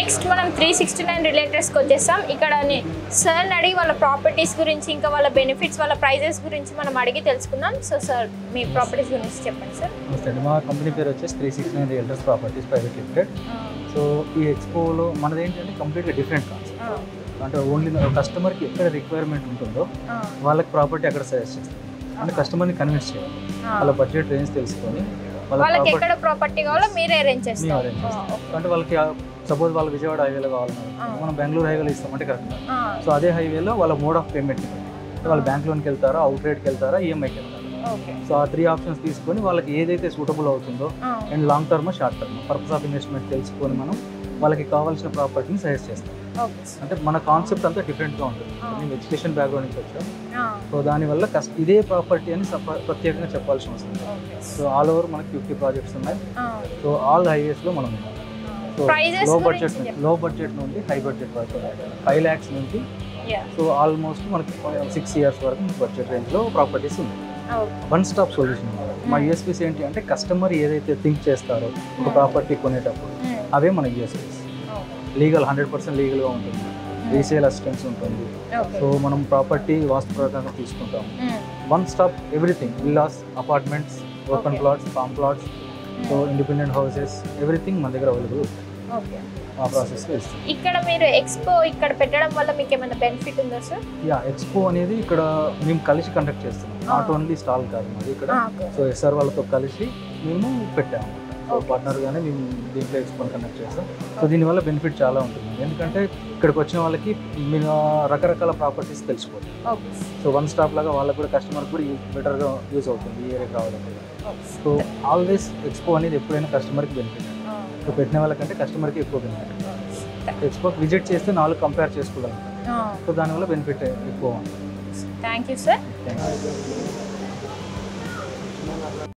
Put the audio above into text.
Next మనం three sixty nine రిలేటెడ్స్కి వచ్చేస్తాం ఇక్కడ సార్ని అడిగి వాళ్ళ ప్రాపర్టీస్ గురించి ఇంకా వాళ్ళ బెనిఫిట్స్ వాళ్ళ ప్రైజెస్ గురించి మనం అడిగి తెలుసుకుందాం సో సార్ మీ ప్రాపర్టీస్ గురించి చెప్పండి సార్ నమస్తే అండి మా కంపెనీ పేరు వచ్చేసి three six nine realtors properties private limited so ఈ ఎక్స్పోలో మనది ఏంటంటే కంప్లీట్గా డిఫరెంట్ కాన్సెప్ట్ అంటే ఓన్లీ కస్టమర్కి ఎక్కడ రిక్వైర్మెంట్ ఉంటుందో వాళ్ళకి ప్రాపర్టీ అక్కడ సజెస్ట్ చేస్తాం అంటే కస్టమర్ని కన్విన్స్ చేయాలి వాళ్ళ బడ్జెట్ రేంజ్ తెలుసుకొని వాళ్ళ వాళ్ళకి ప్రాపర్టీ ఎక్కడ ప్రాపర్టీ కావాలో మీరే అరేంజ్ మేము చేస్తారు arrange చేస్తాం. అంటే వాళ్ళకి సపోజ్ వాళ్ళ విజయవాడ హైవేలో కావాలన్నారు ఆ. మనం బెంగళూరు హైవేలో ఇస్తామంటే కరెక్ట్ సో అదే హైవేలో వాళ్ళ మోడ్ ఆఫ్ పేమెంట్ అంటే వాళ్ళు బ్యాంక్ లోన్కి వెళ్తారా అవుట్ రేట్కి వెళ్తారా ఈఎంఐకి వెళ్తారా ఓకే సో ఆ త్రీ ఆప్షన్స్ తీసుకొని వాళ్ళకి ఏదైతే సూటబుల్ అవుతుందో and long term short term purpose of investment తెలుసుకొని మనం వాళ్ళకి కావాల్సిన ప్రాపర్టీని సజెస్ట్ చేస్తాం ఓకే అంటే మన కాన్సెప్ట్ అంతా డిఫరెంట్గా ఉంటుంది ఆ. మేము ఎడ్యుకేషన్ బ్యాక్గ్రౌండ్ నుంచి వచ్చాం సో దానివల్ల కష్ట ఇదే ప్రాపర్టీ అని సప- ప్రత్యేకంగా చెప్పాల్సిన అవసరం లేదు ఓకే సో ఆల్ ఓవర్ మనకి ఫిఫ్టీ ప్రాజెక్ట్స్ ఉన్నాయి సో ఆల్ హైవేస్లో మనం ఉన్నాం సో ప్రైజెస్ లో బడ్జెట్ లో బడ్జెట్ నుండి హై బడ్జెట్ వరకు ఫైవ్ ల్యాక్స్ నుంచి సో ఆల్మోస్ట్ మనకి సిక్స్ ఇయర్స్ వరకు బడ్జెట్ రేంజ్లో ప్రాపర్టీస్ ఉన్నాయి వన్ స్టాప్ సొల్యూషన్ మా యూఎస్పీస్ ఏంటి అంటే కస్టమర్ ఏదైతే థింక్ చేస్తారో ఒక ప్రాపర్టీ కొనేటప్పుడు అవే మన యూఎస్పీస్ లీగల్ హండ్రెడ్ పర్సెంట్ లీగల్గా ఉంటుంది రీసేల్ అసిస్టెన్స్ ఉంటుంది సో మనం ప్రాపర్టీ వాస్తు ప్రకారం తీసుకుంటాం one stop everything villas apartments open Okay. Plots farm plots so independent houses everything మన దగ్గర అవైలబుల్ ఓకే ఆ ప్రాసెస్లో ఇస్తాం ఇక్కడ మీరు ఎక్స్పో ఇక్కడ పెట్టడం వల్ల మీకు ఏమైనా బెనిఫిట్ ఉందా సార్ యా ఎక్స్పో అనేది ఇక్కడ మేము కలిసి కండక్ట్ చేస్తున్నాం నాట్ ఓన్లీ స్టాల్ కాదు మాది ఇక్కడ సో ఎస్ఆర్ వాళ్ళతో కలిసి మేము పెట్టాము సో Okay. పార్ట్నర్గానే మేము దీంట్లో ఎక్స్పోని కండక్ట్ చేస్తాం సో దీనివల్ల బెనిఫిట్ చాలా ఉంటుంది ఎందుకంటే ఇక్కడికి వచ్చిన వాళ్ళకి మీరు రకరకాల ప్రాపర్టీస్ తెలిసిపోతుంది ఓకే సో వన్ స్టాప్ లాగా వాళ్ళకి కూడా కస్టమర్ కూడా బెటర్గా యూజ్ అవుతుంది ఈ ఏరియా కావాలంటే సో ఆల్వేస్ ఎక్స్పో అనేది ఎప్పుడైనా కస్టమర్కి బెనిఫిట్ సో పెట్టిన వాళ్ళకంటే కస్టమర్కి ఎక్కువ బెనిఫిట్ ఎక్స్పో విజిట్ చేస్తే నాలుగు కంపేర్ చేసుకోగలుగుతాం సో దానివల్ల బెనిఫిట్ ఎక్కువ ఉంటుంది thank you sir thank you